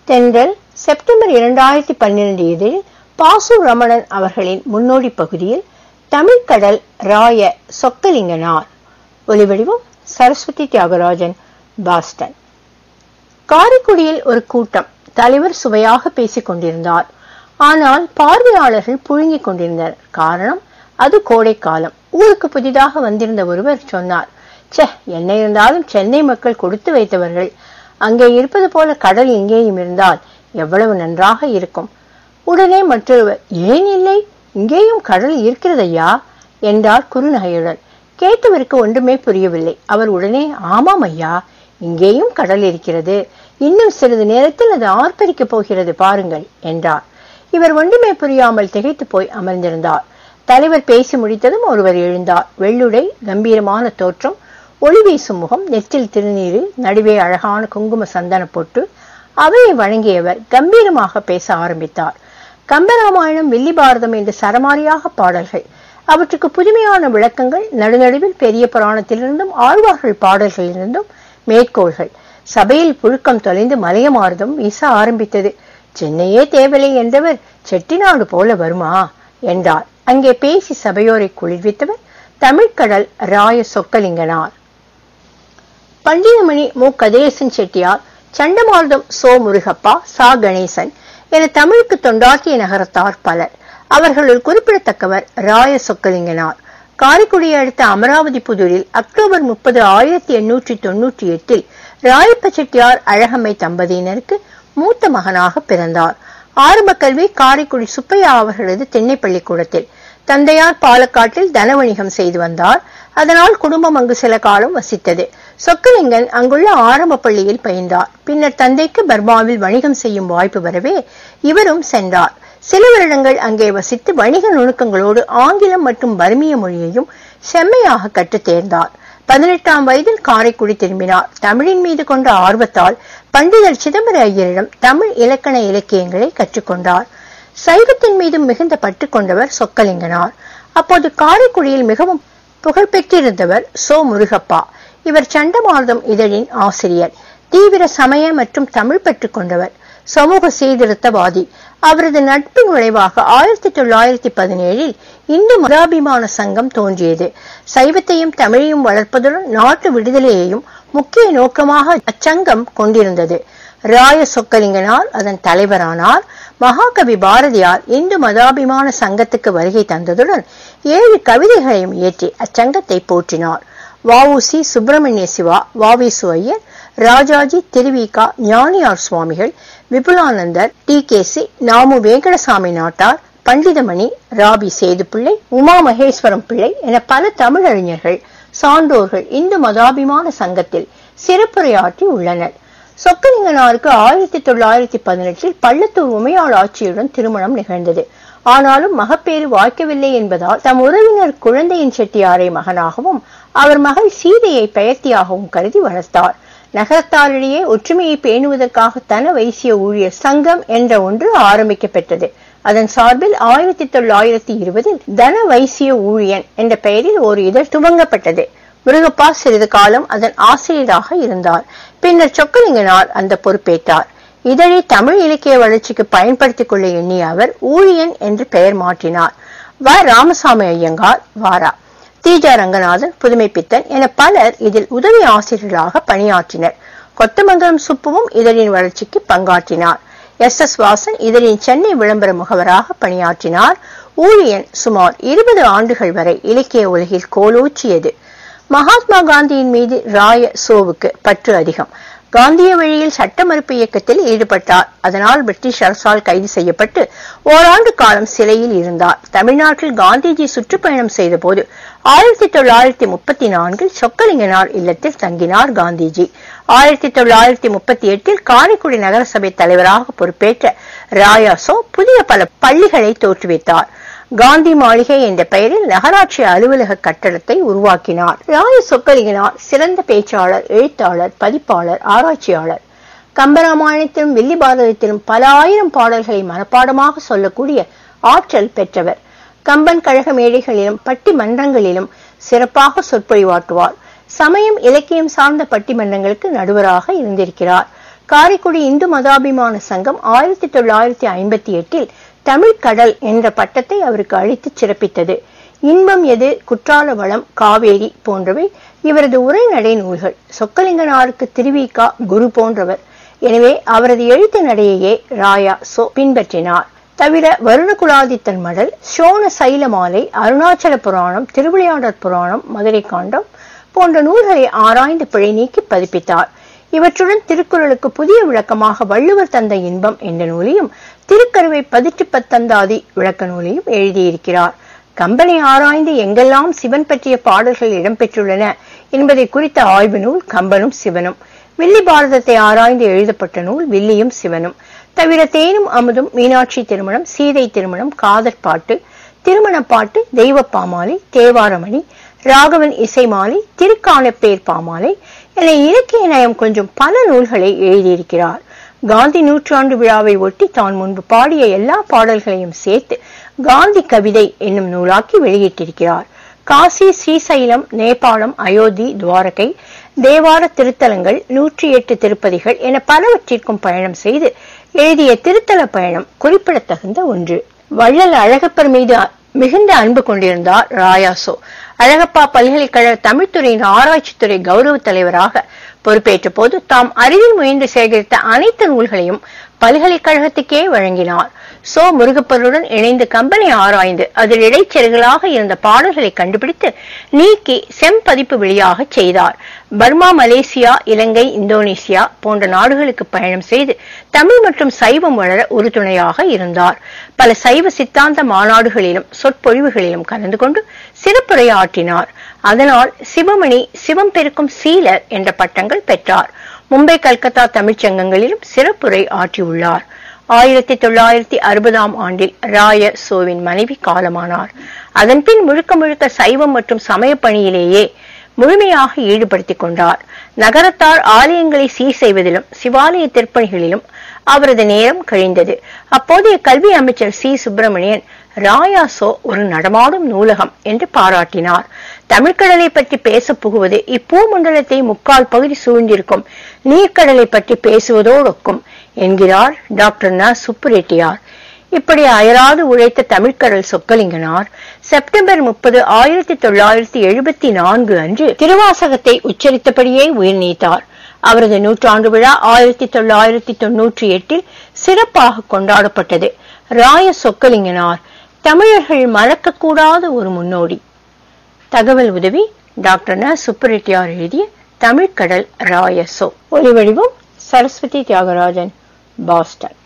தென்றல் செப்டம்பர் இரண்டாயிரத்தி பன்னிரண்டு இதழில் பாசு ரமணன் அவர்களின் முன்னோடி பகுதியில் தமிழ்கடல் ராய சொக்கலிங்கனார் ஒலிவடிவம் சரஸ்வதி தியாகராஜன் பாஸ்டன் காரைக்குடியில் ஒரு கூட்டம் தலைவர் சுவையாக பேசிக் கொண்டிருந்தார் ஆனால் பார்வையாளர்கள் புழுங்கிக் கொண்டிருந்தனர் காரணம் அது கோடை காலம் ஊருக்கு புதிதாக வந்திருந்த ஒருவர் சொன்னார் ச்சே என்ன இருந்தாலும் சென்னை மக்கள் கொடுத்து வைத்தவர்கள் அங்கே இருப்பது போல கடல் எங்கேயும் இருந்தால் எவ்வளவு நன்றாக இருக்கும் உடனே மற்றொருவர் ஏன் இல்லை இங்கேயும் கடல் இருக்கிறதையா என்றார் குறுநகையுடன் கேட்டவருக்கு ஒன்றுமே புரியவில்லை அவர் உடனே ஆமாம் ஐயா இங்கேயும் கடல் இருக்கிறது இன்னும் சிறிது நேரத்தில் அது ஆர்ப்பரிக்கப் போகிறது பாருங்கள் என்றார் இவர் ஒன்றுமே புரியாமல் திகைத்து போய் அமர்ந்திருந்தார் தலைவர் பேசி முடித்ததும் ஒருவர் எழுந்தார் வெள்ளுடை கம்பீரமான தோற்றம் ஒளி வீசும் முகம் நெற்றில் திருநீரு நடுவே அழகான குங்கும சந்தன பொட்டு அவையை வழங்கியவர் கம்பீரமாக பேச ஆரம்பித்தார் கம்பராமாயணம் வில்லி பாரதம் என்று சரமாரியாக பாடல்கள் அவற்றுக்கு புதுமையான விளக்கங்கள் நடுநடுவில் பெரிய புராணத்திலிருந்தும் ஆழ்வார்கள் பாடல்களிலிருந்தும் மேற்கோள்கள் சபையில் புழுக்கம் தொலைந்து மலையமாறுதம் வீச ஆரம்பித்தது சென்னையே தேவலை என்றவர் செட்டிநாடு போல வருமா என்றார் அங்கே பேசி சபையோரை குளிர்வித்தவர் தமிழ்கடல் ராய சொக்கலிங்கனார் பண்டிதமணி மு கதிரேசன் செட்டியார் சண்டமார்தம் சோ முருகப்பா சா கணேசன் என தமிழுக்கு தொண்டாற்றிய நகரத்தார் பலர் அவர்களுள் குறிப்பிடத்தக்கவர் ராய சொக்கலிங்கனார் காரைக்குடியை அடுத்த அமராவதி புதூரில் அக்டோபர் முப்பது ஆயிரத்தி எண்ணூற்றி தொன்னூற்றி எட்டில் ராயப்ப செட்டியார் அழகம்மை தம்பதியினருக்கு மூத்த மகனாக பிறந்தார் ஆரம்ப கல்வி காரைக்குடி சுப்பையா அவர்களது திண்ணை பள்ளிக்கூடத்தில் தந்தையார் பாலக்காட்டில் தனவணிகம் செய்து வந்தார் அதனால் குடும்பம் அங்கு சில காலம் வசித்தது சொக்கலிங்கன் அங்குள்ள ஆரம்ப பள்ளியில் பயின்றார் பின்னர் தந்தைக்கு பர்மாவில் வணிகம் செய்யும் வாய்ப்பு வரவே இவரும் சென்றார் சில வருடங்கள் அங்கே வசித்து வணிக நுணுக்கங்களோடு ஆங்கிலம் மற்றும் பர்மிய மொழியையும் செம்மையாக கற்றுத் தேர்ந்தார் பதினெட்டாம் வயதில் காரைக்குடி திரும்பினார் தமிழின் மீது கொண்ட ஆர்வத்தால் பண்டிதர் சிதம்பர ஐயரிடம் தமிழ் இலக்கண இலக்கியங்களை கற்றுக்கொண்டார் சைவத்தின் மீதும் மிகுந்த பற்று கொண்டவர் சொக்கலிங்கனார் அப்போது காரைக்குடியில் மிகவும் புகழ்பெற்றிருந்தவர் சோ முருகப்பா இவர் சண்டமார்தம் இதழின் ஆசிரியர் தீவிர சமய மற்றும் தமிழ் பற்று கொண்டவர் சமூக சீர்திருத்தவாதி அவரது நட்பின் விளைவாக ஆயிரத்தி தொள்ளாயிரத்தி பதினேழில் இந்து மதாபிமான சங்கம் தோன்றியது சைவத்தையும் தமிழையும் வளர்ப்பதுடன் நாட்டு விடுதலையையும் முக்கிய நோக்கமாக அச்சங்கம் கொண்டிருந்தது ராய சொக்கலிங்கனார் அதன் தலைவரானார் மகாகவி பாரதியார் இந்து மதாபிமான சங்கத்துக்கு வருகை தந்ததுடன் ஏழு கவிதைகளையும் இயற்றி அச்சங்கத்தை போற்றினார் VOC Subramaniya Siva வாவிசு Iyer Rajaji Thiruvika Gnaniyar Swamigal Vipulanandar T K C Namu Venkatasamy Nattar Panditamani rabi Sethu Pillai Uma மகேஸ்வரம் பிள்ளை என பல தமிழறிஞர்கள் சான்றோர்கள் இந்து மதாபிமான சங்கத்தில் சிறப்புரையாற்றி உள்ளனர் சொக்கலிங்கனாருக்கு ஆயிரத்தி தொள்ளாயிரத்தி பதினெட்டில் பள்ளத்தூர் உமையாள் ஆட்சியுடன் திருமணம் நிகழ்ந்தது ஆனாலும் மகப்பேறு வாய்க்கவில்லை என்பதால் தம் உறவினர் குழந்தையின் செட்டியாரை மகனாகவும் அவர் மகள் சீதையை பெயர்த்தியாகவும் கருதி வளர்த்தார் நகரத்தாரிடையே ஒற்றுமையை பேணுவதற்காக தன வைசிய ஊழியர் சங்கம் என்ற ஒன்று ஆரம்பிக்கப்பட்டது அதன் சார்பில் ஆயிரத்தி தொள்ளாயிரத்தி இருபதில் தன வைசிய ஊழியன் என்ற பெயரில் ஒரு இதழ் துவங்கப்பட்டது முருகப்பா சிறிது காலம் அதன் ஆசிரியராக இருந்தார் பின்னர் சொக்கலிங்கனார் அந்த பொறுப்பேற்றார் இதழை தமிழ் இலக்கிய வளர்ச்சிக்கு பயன்படுத்திக் கொள்ள எண்ணிய அவர் ஊழியன் என்று பெயர் மாற்றினார் வ ராமசாமி ஐயங்கார் வாரா தீஜா ரங்கநாதன் புதுமைப்பித்தன் என பலர் இதில் உதவி ஆசிரியர்களாக பணியாற்றினர் கொத்தமங்கலம் சுப்புவும் இதழின் வளர்ச்சிக்கு பங்காற்றினார் எஸ் எஸ் வாசன் இதழின் சென்னை விளம்பர முகவராக பணியாற்றினார் ஊழியன் சுமார் இருபது ஆண்டுகள் வரை இலக்கிய உலகில் கோலோச்சியது மகாத்மா காந்தியின் மீது ராய சோவுக்கு பற்று அதிகம் காந்திய வழியில் சட்ட மறுப்பு இயக்கத்தில் ஈடுபட்டார் அதனால் பிரிட்டிஷ் அரசால் கைது செய்யப்பட்டு ஓராண்டு காலம் சிறையில் இருந்தார் தமிழ்நாட்டில் காந்திஜி சுற்றுப்பயணம் செய்த போது ஆயிரத்தி தொள்ளாயிரத்தி முப்பத்தி நான்கில் சொக்கலிங்கனார் இல்லத்தில் தங்கினார் காந்திஜி ஆயிரத்தி தொள்ளாயிரத்தி முப்பத்தி எட்டில் காரைக்குடி நகரசபை தலைவராக பொறுப்பேற்ற ராயாசோ புதிய பல பள்ளிகளை தோற்றுவித்தார் காந்தி மாளிகை என்ற பெயரில் நகராட்சி அலுவலக கட்டடத்தை உருவாக்கினார் ராய சொக்கலிங்கனார் சிறந்த பேச்சாளர் எழுத்தாளர் பதிப்பாளர் ஆராய்ச்சியாளர் கம்பராமாயணத்திலும் வில்லி பாரதத்திலும் பல ஆயிரம் பாடல்களை மனப்பாடமாக சொல்லக்கூடிய ஆற்றல் பெற்றவர் கம்பன் கழக மேடைகளிலும் பட்டி மன்றங்களிலும் சிறப்பாக சொற்பொழிவாற்றுவார் சமயம் இலக்கியம் சார்ந்த பட்டிமன்றங்களுக்கு நடுவராக இருந்திருக்கிறார் காரைக்குடி இந்து மதாபிமான சங்கம் ஆயிரத்தி தொள்ளாயிரத்தி ஐம்பத்தி எட்டில் தமிழ் கடல் என்ற பட்டத்தை அவருக்கு அளித்து சிறப்பித்தது இன்பம் எது குற்றால வளம் காவேரி போன்றவை இவரது உரைநடை நூல்கள் சொக்கலிங்கனாருக்கு திருவிகா குரு போன்றவர் எனவே அவரது எழுத்து நடையையே ராயா சோ பின்பற்றினார் தவிர வருணகுலாதித்தன் மடல் சோன சைலமாலை அருணாச்சல புராணம் திருவிளையாடற் புராணம் மதுரை காண்டம் போன்ற நூல்களை ஆராய்ந்து பிழை நீக்கி பதிப்பித்தார் இவற்றுடன் திருக்குறளுக்கு புதிய விளக்கமாக வள்ளுவர் தந்த இன்பம் என்ற நூலையும் திருக்கருவை பதிற்று பத்தந்தாதி விளக்க நூலையும் எழுதியிருக்கிறார் கம்பனை ஆராய்ந்து எங்கெல்லாம் சிவன் பற்றிய பாடல்கள் இடம்பெற்றுள்ளன என்பதை குறித்த ஆய்வு நூல் கம்பனும் சிவனும் வில்லி பாரதத்தை ஆராய்ந்து எழுதப்பட்ட நூல் வில்லியும் சிவனும் தவிர தேனும் அமுதும் மீனாட்சி திருமணம் சீதை திருமணம் காதற் பாட்டு திருமண பாட்டு தெய்வ பாமாலை தேவாரமணி ராகவன் இசைமாலை திருக்கானப்பேர் பாமாலை என இலக்கிய நயம் கொஞ்சம் பல நூல்களை எழுதியிருக்கிறார் காந்தி நூற்றாண்டு விழாவை ஒட்டி தான் முன்பு பாடிய எல்லா பாடல்களையும் சேர்த்து காந்தி கவிதை என்னும் நூலாக்கி வெளியிட்டிருக்கிறார் காசி ஸ்ரீசைலம் நேபாளம் அயோத்தி துவாரகை தேவார திருத்தலங்கள் நூற்றி எட்டு திருப்பதிகள் என பலவற்றிற்கும் பயணம் செய்து எழுதிய திருத்தல பயணம் குறிப்பிடத்தகுந்த ஒன்று வள்ளல் அழகப்பர் மீது மிகுந்த அன்பு கொண்டிருந்தார் ராயாசோ அழகப்பா பல்கலைக்கழக தமிழ்துறையின் ஆராய்ச்சித்துறை கௌரவ தலைவராக பொறுப்பேற்ற போது தாம் அறிவில் முயன்று சேகரித்த அனைத்து நூல்களையும் பல்கலைக்கழகத்துக்கே வழங்கினார் சோ முருகப்பருடன் இணைந்து கம்பெனி ஆராய்ந்து அதில் இடைச்செருகளாக இருந்த பாடல்களை கண்டுபிடித்து நீக்கி செம்பதிப்பு வெளியாக செய்தார் பர்மா மலேசியா இலங்கை இந்தோனேசியா போன்ற நாடுகளுக்கு பயணம் செய்து தமிழ் மற்றும் சைவம் வளர உறுதுணையாக இருந்தார் பல சைவ சித்தாந்த மாநாடுகளிலும் சொற்பொழிவுகளிலும் கலந்து கொண்டு சிறப்புரையாற்றினார் அதனால் சிவமணி சிவம் பெருக்கும் சீலர் என்ற பட்டங்கள் பெற்றார் மும்பை கல்கத்தா தமிழ்ச்சங்கங்களிலும் சிறப்புரை ஆற்றியுள்ளார் ஆயிரத்தி தொள்ளாயிரத்தி அறுபதாம் ஆண்டில் ராய சோவின் மனைவி காலமானார் அதன்பின் முழுக்க முழுக்க சைவம் மற்றும் சமய பணியிலேயே முழுமையாக ஈடுபடுத்திக் கொண்டார் நகரத்தார் ஆலயங்களை சீர் செய்வதிலும் சிவாலய திருப்பணிகளிலும் அவரது நேரம் கழிந்தது அப்போதைய கல்வி அமைச்சர் சி சுப்பிரமணியன் ராயாசோ ஒரு நடமாடும் நூலகம் என்று பாராட்டினார் தமிழ்கடலை பற்றி பேச புகுவது இப்பூமண்டலத்தை முக்கால் பகுதி சூழ்ந்திருக்கும் நீர்க்கடலை பற்றி பேசுவதோடொக்கும் என்கிறார் டாக்டர் ந சுப்புரெட்டியார் இப்படி அயராது உழைத்த தமிழ்கடல் சொக்கலிங்கனார் செப்டம்பர் முப்பது ஆயிரத்தி தொள்ளாயிரத்தி எழுபத்தி நான்கு அன்று திருவாசகத்தை உச்சரித்தபடியே உயிர் நீத்தார் அவரது நூற்றாண்டு விழா ஆயிரத்தி தொள்ளாயிரத்தி தொன்னூற்றி எட்டில் சிறப்பாக கொண்டாடப்பட்டது ராய சொக்கலிங்கனார் தமிழர்கள் மறக்கக்கூடாத ஒரு முன்னோடி தகவல் உதவி டாக்டர் ந சுப்பரெட்டியார் எழுதிய தமிழ்கடல் ராயசோ ஒலிவடிவம் சரஸ்வதி தியாகராஜன் பாஸ்டன்